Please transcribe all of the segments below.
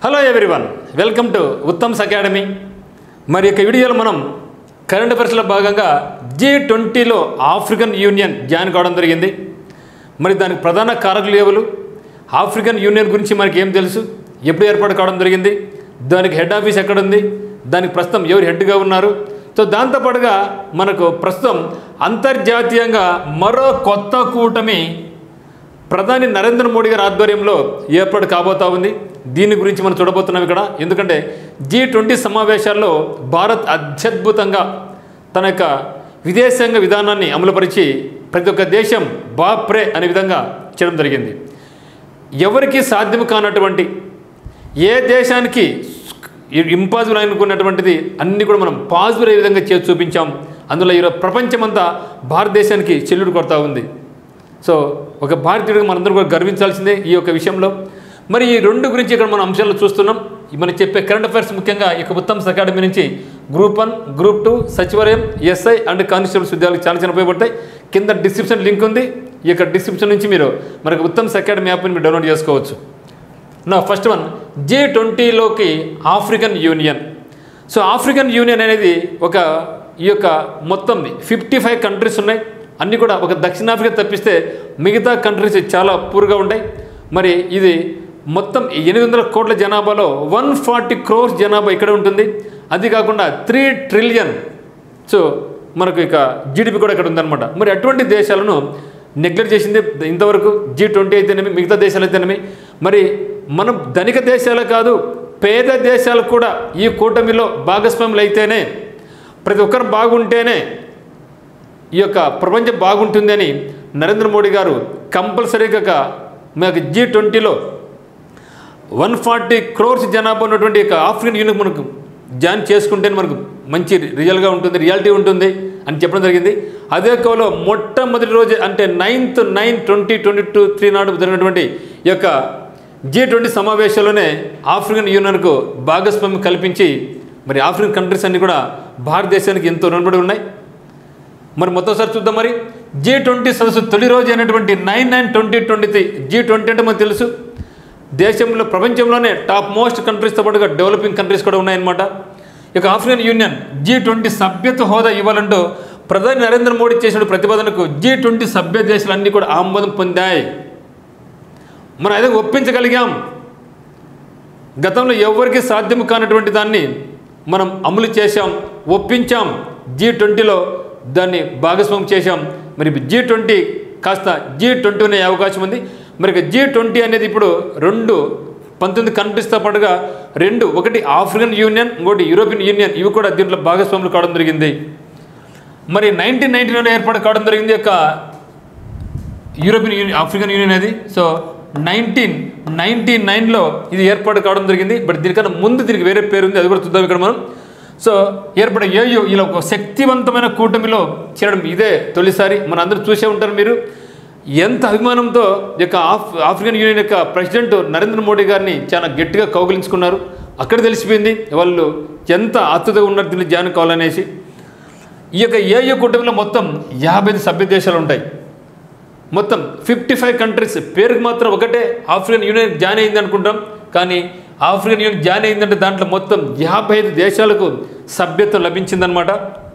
hello everyone welcome to Uttam's academy మరి యొక్క వీడియోలో మనం కరెంట్ అఫైర్స్లో భాగంగా జీ ట్వంటీలో ఆఫ్రికన్ యూనియన్ జాయిన్ కావడం జరిగింది మరి దానికి ప్రధాన కారకులు ఎవరు ఆఫ్రికన్ యూనియన్ గురించి మనకి ఏం తెలుసు ఎప్పుడు ఏర్పాటు కావడం జరిగింది దానికి హెడ్ ఆఫీస్ ఎక్కడ ఉంది దానికి ప్రస్తుతం ఎవరు హెడ్గా ఉన్నారు సో దాంతోపాటుగా మనకు ప్రస్తుతం అంతర్జాతీయంగా మరో కొత్త కూటమి ప్రధాని నరేంద్ర మోడీ గారి ఆధ్వర్యంలో ఏర్పాటు కాబోతా ఉంది దీని గురించి మనం చూడబోతున్నాం ఇక్కడ ఎందుకంటే జీ ట్వంటీ సమావేశాల్లో భారత్ అత్యద్భుతంగా తన యొక్క విదేశాంగ విధానాన్ని అమలుపరిచి ప్రతి ఒక్క దేశం బాప్రే అనే విధంగా చేయడం జరిగింది ఎవరికి సాధ్యం కానటువంటి ఏ దేశానికి ఇంపాసిబుల్ అనుకున్నటువంటిది అన్ని కూడా మనం పాజిబుల్ అయ్యే విధంగా చేసి చూపించాం అందులో ఈరోజు ప్రపంచమంతా భారతదేశానికి చెల్లుడు కొడతా ఉంది సో ఒక భారతీయుడిగా మనందరం కూడా గర్వించాల్సిందే ఈ యొక్క విషయంలో మరి ఈ రెండు గురించి ఇక్కడ మనం అంశాలు చూస్తున్నాం మనం చెప్పే కరెంట్ అఫైర్స్ ముఖ్యంగా ఈ యొక్క ఉత్తమ్స్ అకాడమీ నుంచి గ్రూప్ వన్ గ్రూప్ టూ సచివాలయం ఎస్ఐ అండ్ కానిస్టేబుల్స్ ఉద్యోగాలకు చాలా చాలా ఉపయోగపడతాయి కింద డిస్క్రిప్షన్ లింక్ ఉంది ఈ యొక్క డిస్క్రిప్షన్ నుంచి మీరు మనకు ఉత్తమ్స్ అకాడమీ యాప్ని మీరు డౌన్లోడ్ చేసుకోవచ్చు నా ఫస్ట్ వన్ జే ట్వంటీలోకి African Union so African Union అనేది ఒక ఈ యొక్క మొత్తం ఫిఫ్టీ ఫైవ్ కంట్రీస్ ఉన్నాయి అన్నీ కూడా ఒక దక్షిణాఫ్రికా తప్పిస్తే మిగతా కంట్రీస్ చాలా పూర్గా ఉంటాయి మరి ఇది మొత్తం ఎనిమిది వందల కోట్ల జనాభాలో వన్ ఫార్టీ క్రోర్స్ జనాభా ఇక్కడ ఉంటుంది అది కాకుండా త్రీ ట్రిలియన్ సో మనకు ఇక జీడిపి కూడా ఇక్కడ ఉందన్నమాట మరి అటువంటి దేశాలను నెగ్లెక్ట్ చేసింది ఇంతవరకు జీ ట్వంటీ అయితేనేమి మిగతా దేశాలు అయితేనేమి మరి మనం ధనిక దేశాలే కాదు పేద దేశాలు కూడా ఈ కూటమిలో భాగస్వాములు అయితేనే ప్రతి ఒక్కరు బాగుంటేనే ఈ యొక్క ప్రపంచం బాగుంటుందని నరేంద్ర మోడీ గారు కంపల్సరీగా మనకు జీ ట్వంటీలో వన్ ఫార్టీ క్రోర్స్ జనాభా ఉన్నటువంటి యొక్క ఆఫ్రికన్ యూనియన్ మనకు జాయిన్ చేసుకుంటేనే మనకు మంచి రియల్గా ఉంటుంది రియాలిటీ ఉంటుంది అని చెప్పడం జరిగింది అదే కోలో మొట్టమొదటి రోజు అంటే ninth nine twenty twenty two three నాడు జరిగినటువంటి ఈ యొక్క జీ ట్వంటీ సమావేశంలోనే ఆఫ్రికన్ యూనియన్కు భాగస్వామ్యం కల్పించి మరి ఆఫ్రికన్ కంట్రీస్ అన్నీ కూడా భారతదేశానికి ఎంతో రుణపడి ఉన్నాయి మరి మొత్తంసారి చూద్దాం మరి జీ ట్వంటీ సదస్సు తొలి రోజు అయినటువంటి nine nine twenty twenty three G twenty అంటే మనకు తెలుసు దేశంలో ప్రపంచంలోనే టాప్ మోస్ట్ కంట్రీస్తో పాటుగా డెవలపింగ్ కంట్రీస్ కూడా ఉన్నాయన్నమాట ఇక ఆఫ్రికన్ యూనియన్ జీ ట్వంటీ సభ్యత్వ హోదా ఇవ్వాలంటూ ప్రధాని నరేంద్ర మోడీ చేసిన ప్రతిపాదనకు జీ ట్వంటీ సభ్య దేశాలన్నీ కూడా ఆమోదం పొందాయి మనం అదే ఒప్పించగలిగాం గతంలో ఎవరికి సాధ్యం కానటువంటి దాన్ని మనం అమలు చేశాం ఒప్పించాం జీ ట్వంటీలో దాన్ని భాగస్వామ్యం చేశాం మరి జీ ట్వంటీ కాస్త జీ ట్వంటీ అనే అవకాశం ఉంది మరి జీ ట్వంటీ అనేది ఇప్పుడు రెండు పంతొమ్మిది కంట్రీస్తో పాటుగా రెండు ఒకటి ఆఫ్రికన్ యూనియన్ ఇంకోటి యూరోపియన్ యూనియన్ ఇవి కూడా దీంట్లో భాగస్వాములు కావడం జరిగింది మరి నైన్టీన్ నైన్టీ నైన్ ఏర్పాటు కావడం జరిగింది యొక్క యూరోపియన్ యూనియన్ ఆఫ్రికన్ యూనియన్ అనేది సో నైన్టీన్ నైన్టీ నైన్లో ఇది ఏర్పాటు కావడం జరిగింది బట్ దీనికన్నా ముందు దీనికి వేరే పేరు ఉంది అది కూడా చూద్దాం ఇక్కడ మనం సో ఏర్పడే ఏయు ఇలా ఒక శక్తివంతమైన కూటమిలో చేరడం ఇదే తొలిసారి మన అందరూ చూసే ఉంటారు మీరు ఎంత అభిమానంతో ఈ యొక్క ఆఫ్ ఆఫ్రికన్ యూనియన్ యొక్క ప్రెసిడెంట్ నరేంద్ర మోడీ గారిని చాలా గట్టిగా కౌగిలించుకున్నారు అక్కడ తెలిసిపోయింది వాళ్ళు ఎంత ఆతుగా ఉన్నారు దీన్ని జాయిన్ కావాలనేసి ఈ యొక్క ఏయు కూటమిలో మొత్తం యాభై ఐదు సభ్య దేశాలు ఉంటాయి మొత్తం ఫిఫ్టీ ఫైవ్ కంట్రీస్ పేరుకి మాత్రం ఒకటే ఆఫ్రికన్ యూనియన్ జాయిన్ అయింది అనుకుంటాం కానీ ఆఫ్రికన్ యూనియన్ జాయిన్ అయిందంటే దాంట్లో మొత్తం యాభై ఐదు దేశాలకు సభ్యత్వం లభించిందనమాట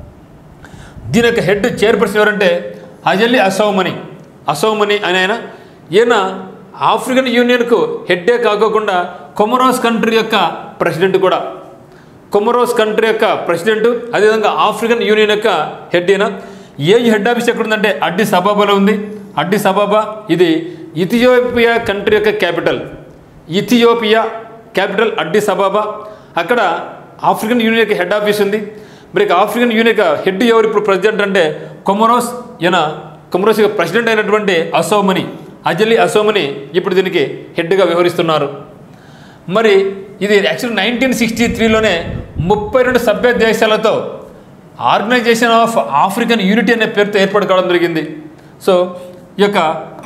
దీని యొక్క హెడ్ చైర్పర్సన్ ఎవరంటే అజలి అసౌమని అసౌమని అని ఆయన ఈయన ఆఫ్రికన్ యూనియన్కు హెడ్డే కాకోకుండా కొమరోస్ కంట్రీ యొక్క ప్రెసిడెంట్ కూడా కొమరోస్ కంట్రీ యొక్క ప్రెసిడెంట్ అదేవిధంగా ఆఫ్రికన్ యూనియన్ యొక్క హెడ్ అయినా ఏ హెడ్ ఆఫీస్ ఎక్కడుందంటే అడ్డి సబాబాలో ఉంది అడ్డి సబాబా ఇది ఇథియోపియా కంట్రీ యొక్క capital Ethiopia capital Addis Ababa అక్కడ ఆఫ్రికన్ యూనియన్ యొక్క హెడ్ ఆఫీస్ ఉంది మరి ఇక ఆఫ్రికన్ యూనియన్ యొక్క హెడ్ ఎవరు ఇప్పుడు ప్రెసిడెంట్ అంటే కొమరోస్ ఈయన కొమరోస్ యొక్క ప్రెసిడెంట్ అయినటువంటి అసోమని అజలి అసోమని ఇప్పుడు దీనికి హెడ్గా వ్యవహరిస్తున్నారు మరి ఇది యాక్చువల్ నైన్టీన్ సిక్స్టీ త్రీలోనే ముప్పై రెండు సభ్య దేశాలతో ఆర్గనైజేషన్ ఆఫ్ ఆఫ్రికన్ యూనిటీ అనే పేరుతో ఏర్పాటు కావడం జరిగింది సో ఈ యొక్క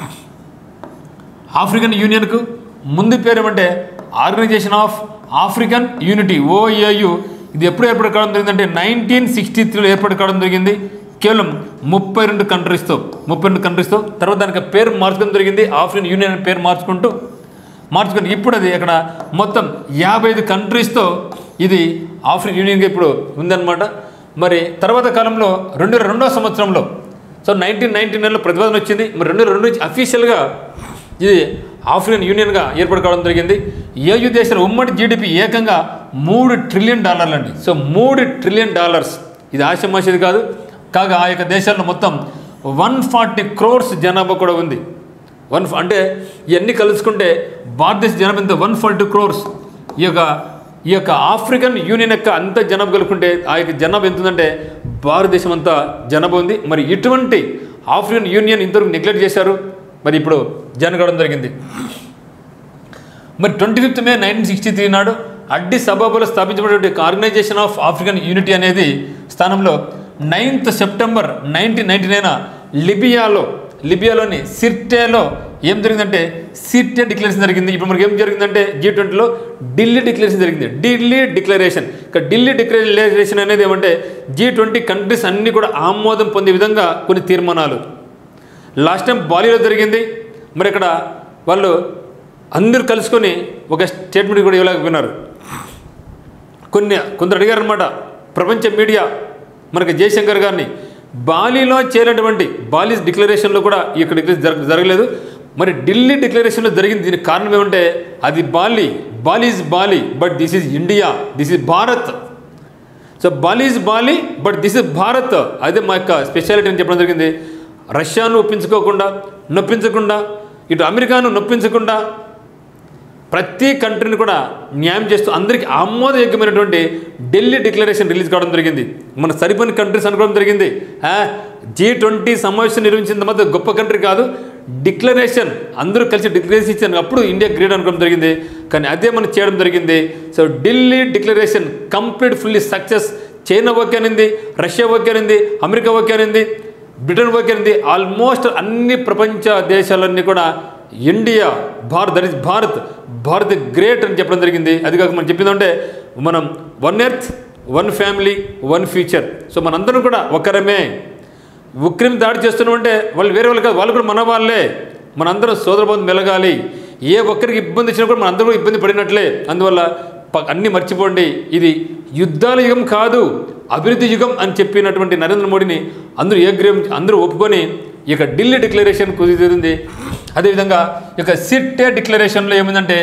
ఆఫ్రికన్ యూనియన్కు ముందు పేరు ఏమంటే organization of African Unity OAU ఇది ఎప్పుడు ఏర్పాటు కావడం జరిగిందంటే నైన్టీన్ సిక్స్టీ త్రీలో ఏర్పాటు కావడం జరిగింది కేవలం ముప్పై రెండు కంట్రీస్తో ముప్పై రెండు కంట్రీస్తో తర్వాత దానికి పేరు మార్చుకోవడం జరిగింది ఆఫ్రికన్ యూనియన్ అనే పేరు మార్చుకుంటూ మార్చుకొని ఇప్పుడు అది అక్కడ మొత్తం యాభై ఐదు కంట్రీస్తో ఇది ఆఫ్రికన్ యూనియన్గా ఇప్పుడు ఉందన్నమాట మరి తర్వాత కాలంలో రెండు వేల రెండవ సంవత్సరంలో సో నైన్టీన్ నైన్టీ నైన్లో ప్రతిపాదన వచ్చింది మరి రెండు వేల రెండు నుంచి అఫీషియల్గా ఇది ఆఫ్రికన్ యూనియన్గా ఏర్పాటు కావడం జరిగింది ఏయు దేశాల ఉమ్మడి జీడిపి ఏకంగా మూడు ట్రిలియన్ డాలర్లు అండి సో మూడు ట్రిలియన్ డాలర్స్ ఇది ఆశమాషది కాదు కాగా ఆ యొక్క దేశాల్లో మొత్తం వన్ ఫార్టీ క్రోర్స్ జనాభా కూడా ఉంది వన్ అంటే ఇవన్నీ కలుసుకుంటే భారతదేశ జనాభా ఎంత వన్ ఫార్టీ క్రోర్స్ ఈ యొక్క ఈ యొక్క ఆఫ్రికన్ యూనియన్ యొక్క అంత జనాభా కలుపుకుంటే ఆ యొక్క జనాభా ఎంత ఉందంటే భారతదేశం అంతా జనాభా ఉంది మరి ఇటువంటి ఆఫ్రికన్ యూనియన్ ఇంతవరకు నెగ్లెక్ట్ చేశారు మరి ఇప్పుడు జాయిన్ కావడం జరిగింది మరి twenty fifth May nineteen sixty three నాడు అడ్డి సభలో స్థాపించబడినటువంటి ఆర్గనైజేషన్ ఆఫ్ ఆఫ్రికన్ యూనిటీ అనేది స్థానంలో ninth September nineteen ninety nine లిబియాలో లిబియాలోని సిర్టేలో ఏం జరిగిందంటే సిర్టే డిక్లరేషన్ జరిగింది ఇప్పుడు మనకి ఏం జరిగిందంటే జీ ట్వంటీలో ఢిల్లీ డిక్లరేషన్ జరిగింది ఢిల్లీ డిక్లరేషన్ ఇక ఢిల్లీ డిక్లరేషన్ అనేది ఏమంటే జీ ట్వంటీ కంట్రీస్ అన్నీ కూడా ఆమోదం పొందే విధంగా కొన్ని తీర్మానాలు లాస్ట్ టైం బాలీలో జరిగింది మరి ఇక్కడ వాళ్ళు అందరూ కలుసుకొని ఒక స్టేట్మెంట్ కూడా ఇవ్వలేకపోయినారు కొన్ని కొందరు అడిగారు అనమాట ప్రపంచ మీడియా మనకి జయశంకర్ గారిని బాలీలో చేరినటువంటి బాలీ డిక్లరేషన్లో కూడా ఇక్కడ డిక్లరేషన్ జరగ జరగలేదు మరి ఢిల్లీ డిక్లరేషన్లో జరిగింది దీనికి కారణం ఏమంటే అది Bali Bali is Bali but this is India this is Bharat so Bali is Bali but this is Bharat అదే మా యొక్క స్పెషాలిటీ అని చెప్పడం జరిగింది రష్యాను ఒప్పించుకోకుండా నొప్పించకుండా ఇటు అమెరికాను నొప్పించకుండా ప్రతి కంట్రీని కూడా న్యాయం చేస్తూ అందరికీ ఆమోదయోగ్యమైనటువంటి ఢిల్లీ డిక్లరేషన్ రిలీజ్ కావడం జరిగింది మన సరిపోని కంట్రీస్ అనుకోవడం జరిగింది జీ ట్వంటీ సమావేశం నిర్వహించిన మధ్య గొప్ప కంట్రీ కాదు డిక్లరేషన్ అందరూ కలిసి డిక్లరేషన్ ఇచ్చారు అప్పుడు ఇండియా గ్రేట్ అనుకోవడం జరిగింది కానీ అదే మనం చేయడం జరిగింది so Delhi declaration complete fully success China okay అనింది రష్యా ఓకే అనింది అమెరికా ఓకే అనింది బ్రిటన్ ఓకే అనింది ఆల్మోస్ట్ అన్ని ప్రపంచ దేశాలన్నీ కూడా India Bharat that is Bharat Bharat great అని చెప్పడం జరిగింది అది కాక మనం చెప్పిందంటే మనం one earth one family one future so మనందరం కూడా ఒకరమే ఉక్రెయిన్ దాడి చేస్తున్నామంటే వాళ్ళు వేరే వాళ్ళు కాదు వాళ్ళు కూడా మన వాళ్ళే మనందరం సోదరబంధం మెలగాలి ఏ ఒక్కరికి ఇబ్బంది వచ్చినా కూడా మనందరం కూడా ఇబ్బంది పడినట్లే అందువల్ల ప- అన్నీ మర్చిపోండి ఇది యుద్ధాల యుగం కాదు అభివృద్ధి యుగం అని చెప్పినటువంటి నరేంద్ర మోడీని అందరూ ఏగ్రీవం అందరూ ఒప్పుకొని ఈ యొక్క ఢిల్లీ డిక్లరేషన్ కుదిరింది అదేవిధంగా ఈ యొక్క సిట్టే డిక్లరేషన్లో ఏమిందంటే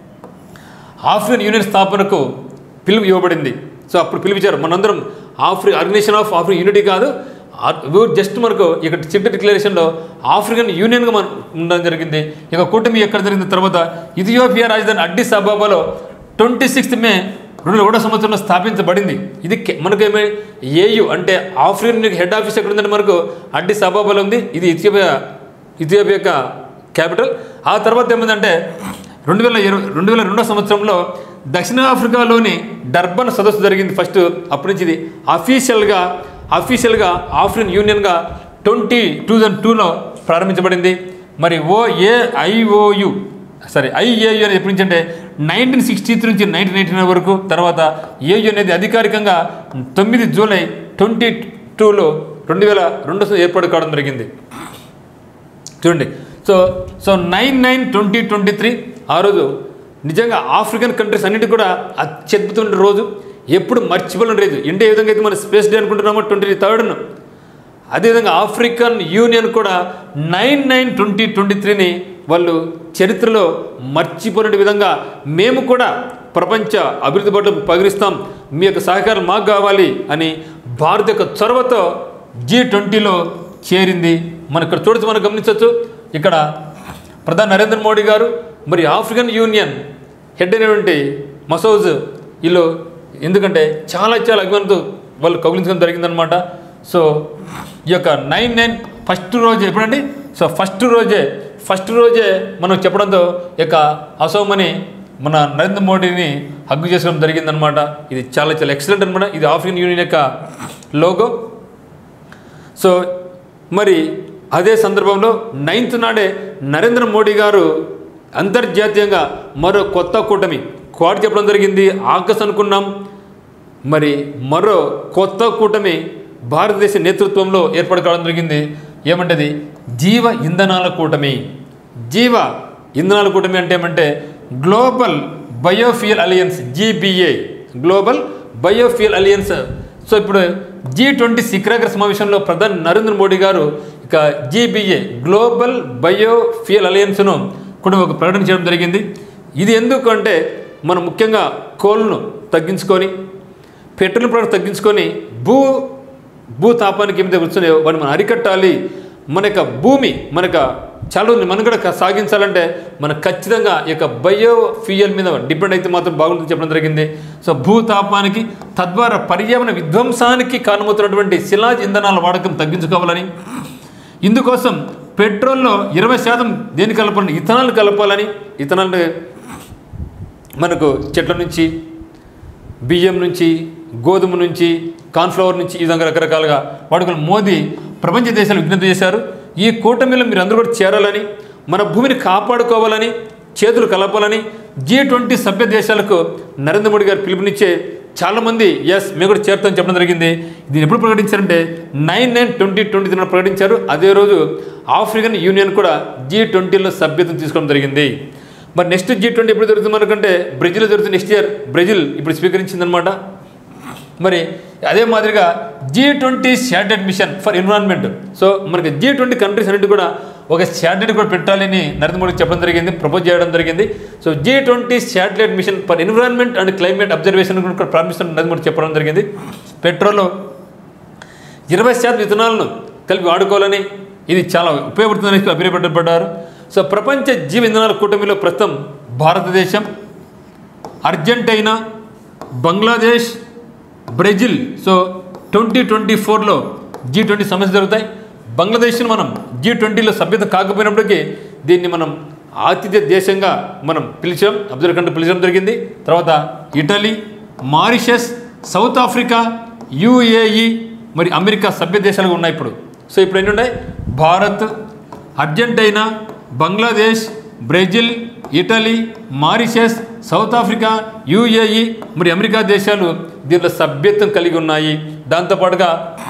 ఆఫ్రికన్ యూనియన్ స్థాపనకు పిలుపు ఇవ్వబడింది సో అప్పుడు పిలిపించారు మనందరం ఆఫ్రి ఆర్గనైజేషన్ ఆఫ్ ఆఫ్రికన్ యూనిటీ కాదు జస్ట్ మనకు ఇక్కడ చిట్ట డిక్లరేషన్లో ఆఫ్రికన్ యూనియన్గా మనం ఉండడం జరిగింది ఇక కూటమి ఎక్కడ జరిగిన తర్వాత ఇథియోపియా రాజధాని అడ్డిస్ అబాబాలో ట్వంటీ సిక్స్త్ మే రెండు వేల ఒకటో సంవత్సరంలో స్థాపించబడింది ఇది కే- మనకు ఏమే ఏయు అంటే ఆఫ్రికన్ యూనియన్ హెడ్ ఆఫీస్ ఎక్కడ ఉందంటే మనకు అడ్డిస్ అబాబాలో ఉంది ఇది ఇథియోపియా ఇథియోపియా యొక్క క్యాపిటల్ ఆ తర్వాత ఏమైందంటే రెండు వేల ఇరవై రెండు వేల రెండో సంవత్సరంలో దక్షిణాఫ్రికాలోని డర్బన్ సదస్సు జరిగింది ఫస్ట్ అప్పటి నుంచి ఇది అఫీషియల్గా అఫీషియల్గా ఆఫ్రికన్ యూనియన్గా ట్వంటీ టూ థౌజండ్ టూలో ప్రారంభించబడింది మరి ఓఏఐఓయు సరే ఐఏయు అనేది ఎప్పటి నుంచి అంటే నైన్టీన్ సిక్స్టీ త్రీ నుంచి నైన్టీన్ నైన్టీ నైన్ వరకు తర్వాత ఏయు అనేది అధికారికంగా తొమ్మిది జూలై ట్వంటీ టూలో రెండు వేల రెండు ఏర్పాటు కావడం జరిగింది చూడండి so so nine nine twenty twenty three ఆ రోజు నిజంగా ఆఫ్రికన్ కంట్రీస్ అన్నిటి కూడా అత్యద్భుతమైన రోజు ఎప్పుడు మర్చిపోలేని రోజు ఇండియా ఏ విధంగా అయితే మనం స్పేస్ డే అనుకుంటున్నామో ట్వంటీ థర్డ్ను అదేవిధంగా ఆఫ్రికన్ యూనియన్ కూడా నైన్ నైన్ ట్వంటీ ట్వంటీ త్రీని వాళ్ళు చరిత్రలో మర్చిపోయిన విధంగా మేము కూడా ప్రపంచ అభివృద్ధి పట్ల పగిరిస్తాం మీ యొక్క సహకారం మాకు కావాలి అని భారత్ యొక్క చొరవతో జీ ట్వంటీలో చేరింది మనం ఇక్కడ చూడొచ్చు మనం గమనించవచ్చు ఇక్కడ ప్రధాని నరేంద్ర మోడీ గారు మరి ఆఫ్రికన్ యూనియన్ హెడ్ అయినటువంటి మసౌజ్ వీళ్ళు ఎందుకంటే చాలా చాలా అభిమానంతో వాళ్ళు కౌగిలించడం జరిగిందనమాట సో ఈ యొక్క నైన్ నైన్ ఫస్ట్ రోజు ఎప్పుడండి సో ఫస్ట్ రోజే ఫస్ట్ రోజే మనం చెప్పడంతో ఈ యొక్క అసోమని మన నరేంద్ర మోడీని హగ్గు చేసుకోవడం జరిగిందనమాట ఇది చాలా చాలా ఎక్సలెంట్ అనమాట ఇది ఆఫ్రికన్ యూనియన్ యొక్క లోగో సో మరి అదే సందర్భంలో నైన్త్ నాడే నరేంద్ర మోడీ గారు అంతర్జాతీయంగా మరో కొత్త కూటమి క్వాడ్ చెప్పడం జరిగింది ఆకస్ అనుకున్నాం మరి మరో కొత్త కూటమి భారతదేశ నేతృత్వంలో ఏర్పాటు కావడం జరిగింది ఏమంటది జీవ ఇంధనాల కూటమి జీవ ఇంధనాల కూటమి అంటే ఏమంటే global biofuel alliance GBA global biofuel alliance so ఇప్పుడు జీ ట్వంటీ శిఖరాగ్ర సమావేశంలో ప్రధాని నరేంద్ర మోడీ గారు ఇక జీబీఏ గ్లోబల్ బయోఫ్యూయల్ అలయన్స్ను కూడా ఒక ప్రకటన చేయడం జరిగింది ఇది ఎందుకు అంటే మనం ముఖ్యంగా కోల్ను తగ్గించుకొని పెట్రోల్ ప్రోడక్ట్ తగ్గించుకొని భూ భూతాపానికి ఏమైతే వస్తున్నాయో వాటిని మనం అరికట్టాలి మన యొక్క భూమి మన యొక్క చలువని మనుగడ క- సాగించాలంటే మనం ఖచ్చితంగా ఈ యొక్క బయో ఫ్యూయల్ మీద డిపెండ్ అయితే మాత్రం బాగుంటుంది చెప్పడం జరిగింది సో భూతాపానికి తద్వారా పర్యావరణ విధ్వంసానికి కారణమవుతున్నటువంటి శిలాజ్ ఇంధనాల వాడకం తగ్గించుకోవాలని ఇందుకోసం పెట్రోల్లో ఇరవై శాతం దేని కలపాలని ఇథనాల్ కలపాలని ఇథనాల్ మనకు చెట్ల నుంచి బియ్యం నుంచి గోధుమ నుంచి కార్న్ఫ్లవర్ నుంచి ఈ విధంగా రకరకాలుగా వాడుకలు మోదీ ప్రపంచ దేశాలు విజ్ఞప్తి చేశారు ఈ కూటమిలో మీరు అందరూ కూడా చేరాలని మన భూమిని కాపాడుకోవాలని చేతులు కలపాలని జీ ట్వంటీ సభ్య దేశాలకు నరేంద్ర మోడీ గారు పిలుపునిచ్చే చాలామంది ఎస్ మేము కూడా చేరుతామని చెప్పడం జరిగింది దీన్ని ఎప్పుడు ప్రకటించారంటే నైన్ నైన్ ట్వంటీ ట్వంటీ త్రీన ప్రకటించారు అదే రోజు ఆఫ్రికన్ యూనియన్ కూడా జీ ట్వంటీలో సభ్యత్వం తీసుకోవడం జరిగింది మరి నెక్స్ట్ జీ ట్వంటీ ఎప్పుడు జరుగుతుంది మనకంటే బ్రెజిల్ జరుగుతుంది నెక్స్ట్ ఇయర్ బ్రెజిల్ ఇప్పుడు స్వీకరించిందనమాట మరి అదే మాదిరిగా G twenty satellite mission for environment so మనకి జీ ట్వంటీ కంట్రీస్ అన్నిటి కూడా ఒక శాటిలైట్ కూడా పెట్టాలని నరేంద్ర మోడీ చెప్పడం జరిగింది ప్రపోజ్ చేయడం జరిగింది so G twenty satellite mission for environment and climate observation కూడా ప్రారంభిస్తున్న నరేంద్ర మోడీ చెప్పడం జరిగింది పెట్రోల్ ఇరవై శాతం విత్తనాలను కలిపి వాడుకోవాలని ఇది చాలా ఉపయోగపడుతుందని అభిప్రాయపడ్డారు సో ప్రపంచ జీవ ఇంధనాల కూటమిలో ప్రస్తుతం భారతదేశం Argentina Bangladesh Brazil so twenty twenty ఫోర్లో జీ ట్వంటీ సమస్య జరుగుతాయి బంగ్లాదేశ్ని మనం జీ ట్వంటీలో సభ్యత కాకపోయినప్పటికీ దీన్ని మనం ఆతిథ్య దేశంగా మనం పిలిచాం అబ్జర్వ్ కంట్రీ పిలిచడం జరిగింది తర్వాత Italy Mauritius South Africa UAE మరి అమెరికా సభ్య దేశాలుగా ఉన్నాయి ఇప్పుడు సో ఇప్పుడు ఎన్ని ఉన్నాయి Bharat Argentina Bangladesh Brazil Italy Mauritius South Africa UAE మరి అమెరికా దేశాలు దీంట్లో సభ్యత్వం కలిగి ఉన్నాయి దాంతోపాటుగా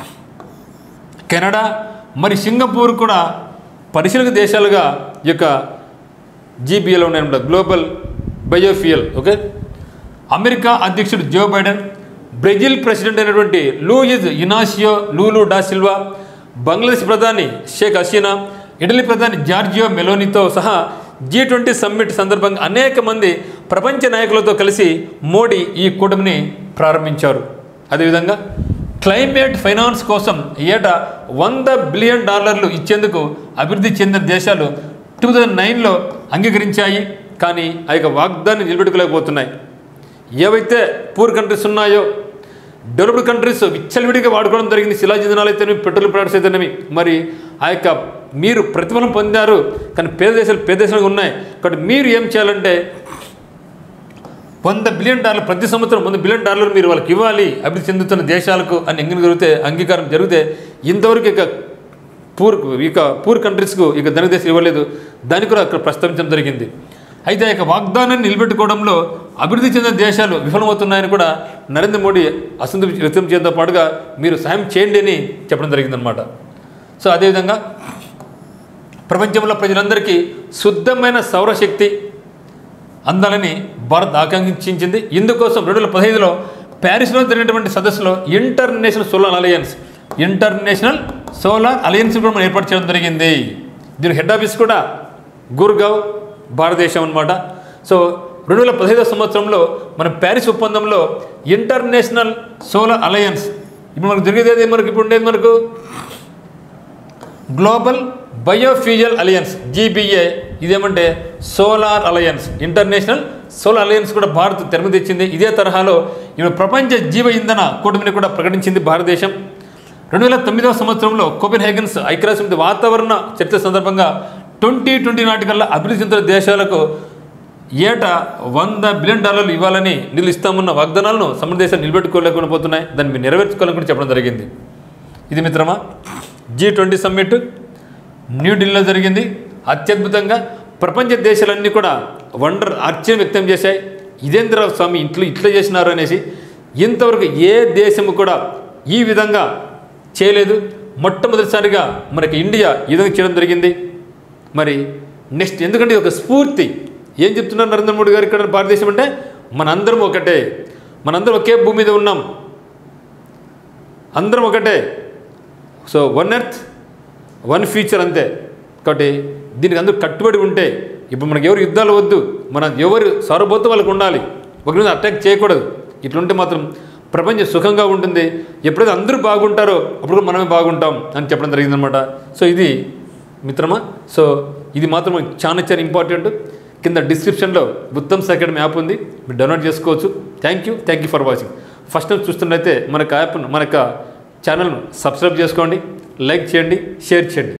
కెనడా మరి సింగపూర్ కూడా పరిశీలక దేశాలుగా ఈ యొక్క జీబీఏలో ఉన్నాయన్నమాట గ్లోబల్ బయోఫియల్ ఓకే అమెరికా అధ్యక్షుడు జో బైడెన్ బ్రెజిల్ ప్రెసిడెంట్ అయినటువంటి Luiz Inacio Lula da Silva Bangladesh ప్రధాని షేక్ హసీనా ఇటలీ ప్రధాని జార్జియో మెలోనితో సహా జీ ట్వంటీ సమ్మిట్ సందర్భంగా అనేక మంది ప్రపంచ నాయకులతో కలిసి మోడీ ఈ కూటమిని ప్రారంభించారు అదేవిధంగా క్లైమేట్ ఫైనాన్స్ కోసం ఏటా వంద బిలియన్ డాలర్లు ఇచ్చేందుకు అభివృద్ధి చెందిన దేశాలు టూ థౌజండ్ నైన్లో అంగీకరించాయి కానీ ఆ యొక్క వాగ్దాన్ని నిలబెట్టుకోలేకపోతున్నాయి ఏవైతే పూర్ కంట్రీస్ ఉన్నాయో డెవలప్డ్ కంట్రీస్ విచ్చలవిడిగా వాడుకోవడం జరిగింది శిలాజింధనాలు అయితేనేమి పెట్రోల్ ప్రొడక్ట్స్ అయితేనేమి మరి ఆ యొక్క మీరు ప్రతిఫలం పొందారు కానీ పేద దేశాలు పేద దేశాలు ఉన్నాయి కాబట్టి మీరు ఏం చేయాలంటే వంద బిలియన్ డాలర్ ప్రతి సంవత్సరం వంద బిలియన్ డాలర్లు మీరు వాళ్ళకి ఇవ్వాలి అభివృద్ధి చెందుతున్న దేశాలకు అని ఎంగిన జరిగితే అంగీకారం జరిగితే ఇంతవరకు ఇక పూర్ ఇక పూర్ కంట్రీస్కు ఇక ధనిక దేశం ఇవ్వలేదు దాన్ని కూడా అక్కడ ప్రస్తావించడం జరిగింది అయితే ఆ యొక్క వాగ్దానాన్ని నిలబెట్టుకోవడంలో అభివృద్ధి చెందిన దేశాలు విఫలమవుతున్నాయని కూడా నరేంద్ర మోడీ అసంతృప్తి వ్యక్తం చేయడంతో పాటుగా మీరు సాయం చేయండి అని చెప్పడం జరిగిందనమాట సో అదేవిధంగా ప్రపంచంలో ప్రజలందరికీ శుద్ధమైన సౌరశక్తి అందాలని భారత్ ఆకాంక్షించింది ఇందుకోసం రెండు వేల పదహైదులో ప్యారిస్లో జరిగినటువంటి సదస్సులో international solar alliance international solar alliance కూడా మనం ఏర్పాటు చేయడం జరిగింది దీని హెడ్ ఆఫీస్ కూడా గుర్గావ్ భారతదేశం అనమాట సో రెండు వేల పదహైదో సంవత్సరంలో మన ప్యారిస్ ఒప్పందంలో ఇంటర్నేషనల్ సోలార్ అలయన్స్ ఇప్పుడు మనకు జరిగేది మనకి ఇప్పుడు ఉండేది మనకు గ్లోబల్ బయోఫ్యూయల్ అలయన్స్ జీబీఏ ఇదేమంటే solar alliance international solar alliance కూడా భారత్ తెరమ తెచ్చింది ఇదే తరహాలో ఇప్పుడు ప్రపంచ జీవ ఇంధన కూటమిని కూడా ప్రకటించింది భారతదేశం రెండు వేల తొమ్మిదవ సంవత్సరంలో కోపెన్ హేగన్స్ ఐక్యరాజ్య సమితి వాతావరణ చర్చ సందర్భంగా ట్వంటీ ట్వంటీ నాటికల్లా అభివృద్ధి చెందుతున్న దేశాలకు ఏటా వంద బిలియన్ డాలర్లు ఇవ్వాలని నిధులు ఇస్తామన్న వాగ్దానాలను సముద్ర దేశాలు నిలబెట్టుకోలేకుండా పోతున్నాయి దాన్ని మీరు నెరవేర్చుకోవాలని కూడా చెప్పడం జరిగింది ఇది మిత్రమా జీ ట్వంటీ సమ్మిట్ న్యూఢిల్లీలో జరిగింది అత్యద్భుతంగా ప్రపంచ దేశాలన్నీ కూడా వండర్ ఆశ్చర్యం వ్యక్తం చేశాయి ఇదేంద్ర స్వామి ఇంట్లో ఇట్లా చేసినారు అనేసి ఇంతవరకు ఏ దేశము కూడా ఈ విధంగా చేయలేదు మొట్టమొదటిసారిగా మనకి ఇండియా ఈ విధంగా చేయడం జరిగింది మరి నెక్స్ట్ ఎందుకంటే ఇది ఒక స్ఫూర్తి ఏం చెప్తున్నారు నరేంద్ర మోడీ గారు ఇక్కడ భారతదేశం అంటే మనందరం ఒకటే మనందరం ఒకే భూమి మీద ఉన్నాం అందరం ఒకటే so one earth one future అంతే కాబట్టి దీనికి అందరూ కట్టుబడి ఉంటే ఇప్పుడు మనకి ఎవరు యుద్ధాలు వద్దు మన ఎవరు సారభౌతం వాళ్ళకు ఉండాలి ఒకరి మీద అటాక్ చేయకూడదు ఇట్లుంటే మాత్రం ప్రపంచం సుఖంగా ఉంటుంది ఎప్పుడైతే అందరూ బాగుంటారో అప్పుడు కూడా మనమే బాగుంటాం అని చెప్పడం జరిగిందనమాట సో ఇది మిత్రమా సో ఇది మాత్రం మనకి చాలా చాలా ఇంపార్టెంట్ కింద డిస్క్రిప్షన్లో ఉత్తమ్స్ అకాడమీ యాప్ ఉంది మీరు డౌన్లోడ్ చేసుకోవచ్చు thank you thank you for watching first time చూస్తున్నట్లయితే మనకు యాప్ మన ఛానల్ను సబ్స్క్రైబ్ చేసుకోండి లైక్ చేయండి షేర్ చేయండి